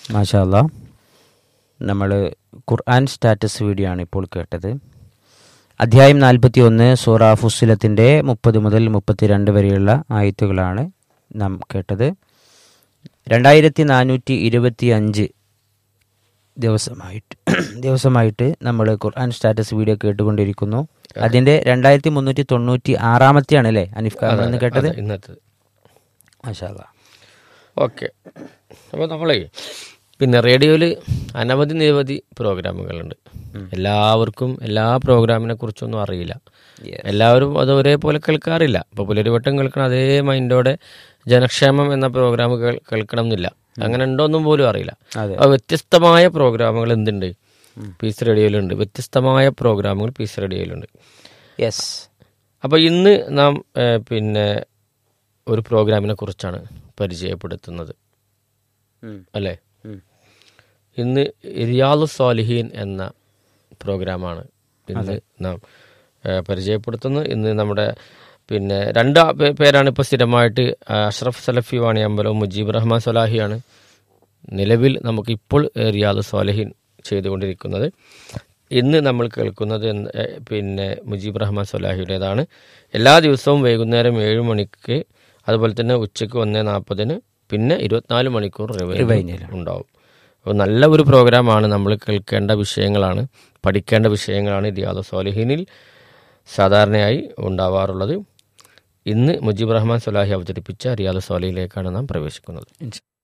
മാഷാല്ല നമ്മൾ ഖുർആൻ status video ആണ് ഇപ്പോൾ കേട്ടത് അധ്യായം നാൽപ്പത്തി ഒന്ന് സൂറ ഫുസിലത്തിൻ്റെ മുപ്പത് മുതൽ മുപ്പത്തിരണ്ട് വരെയുള്ള ആയത്തുകളാണ് നാം കേട്ടത് രണ്ടായിരത്തി നാനൂറ്റി ഇരുപത്തി അഞ്ച് ദിവസമായിട്ട് ദിവസമായിട്ട് നമ്മൾ ഖുർആൻ സ്റ്റാറ്റസ് വീഡിയോ കേട്ടുകൊണ്ടിരിക്കുന്നു അതിൻ്റെ രണ്ടായിരത്തി മുന്നൂറ്റി തൊണ്ണൂറ്റി ആറാമത്തെയാണ് അല്ലേ അനിഫ് ഖാൻ എന്ന് കേട്ടത് അതെ, ഇന്നത്തെ മാഷാല്ല ഓക്കെ അപ്പോൾ നമ്മളേ പിന്നെ റേഡിയോയിൽ അനവധി നിരവധി പ്രോഗ്രാമുകളുണ്ട് എല്ലാവർക്കും എല്ലാ പ്രോഗ്രാമിനെ കുറിച്ചൊന്നും അറിയില്ല എല്ലാവരും അത് ഒരേപോലെ കേൾക്കാറില്ല ഇപ്പോൾ പുലരിവട്ടം കേൾക്കണം അതേ മൈൻഡോടെ ജനക്ഷേമം എന്ന പ്രോഗ്രാം കേൾ- കേൾക്കണം എന്നില്ല അങ്ങനെ ഉണ്ടോന്നും പോലും അറിയില്ല അതെ. അപ്പോൾ വ്യത്യസ്തമായ പ്രോഗ്രാമുകൾ എന്തുണ്ട് പീസ് റേഡിയോയിലുണ്ട് വ്യത്യസ്തമായ പ്രോഗ്രാമുകൾ പീസ് റേഡിയോയിലുണ്ട് യെസ് അപ്പോൾ ഇന്ന് നാം ഏഹ്, പിന്നെ ഒരു പ്രോഗ്രാമിനെ കുറിച്ചാണ് പരിചയപ്പെടുത്തുന്നത് അല്ലേ ഇന്ന് റിയാദു സാലിഹീൻ എന്ന പ്രോഗ്രാമാണ് ഇന്ന് നാം ഏഹ്, പരിചയപ്പെടുത്തുന്നത് ഇന്ന് നമ്മുടെ പിന്നെ രണ്ട് ആ- പേ- പേരാണ് ഇപ്പോൾ സ്ഥിരമായിട്ട് ആ, അഷ്റഫ് സലഫി വാണി അമ്പലവും മുജീബ് റഹ്മാൻ സലാഹിയാണ് നിലവിൽ നമുക്ക് ഇപ്പോൾ ഏഹ്, റിയാദു സാലിഹീൻ ചെയ്തുകൊണ്ടിരിക്കുന്നത് ഇന്ന് നമ്മൾ കേൾക്കുന്നത് എന്ത്- ഏഹ്, പിന്നെ മുജീബ് റഹ്മാൻ സലാഹിയുടേതാണ് എല്ലാ ദിവസവും വൈകുന്നേരം ഏഴ് മണിക്ക് അതുപോലെ തന്നെ ഉച്ചയ്ക്ക് ഒന്നേ നാൽപ്പതിന് പിന്നെ ഇരുപത്തിനാല് മണിക്കൂർ റിവൈൻഡ് ഉണ്ടാവും അപ്പോൾ നല്ല ഒരു പ്രോഗ്രാമാണ് നമ്മൾ കേൾക്കേണ്ട വിഷയങ്ങളാണ് പഠിക്കേണ്ട വിഷയങ്ങളാണ് റിയാദ് സോലിഹിനിൽ സാധാരണയായി ഉണ്ടാവാറുള്ളത് ഇന്ന് മുജീബ് റഹ്മാൻ സലാഹി അവതരിപ്പിച്ച റിയാദ് സോലിഹിലേക്കാണ് നാം പ്രവേശിക്കുന്നത്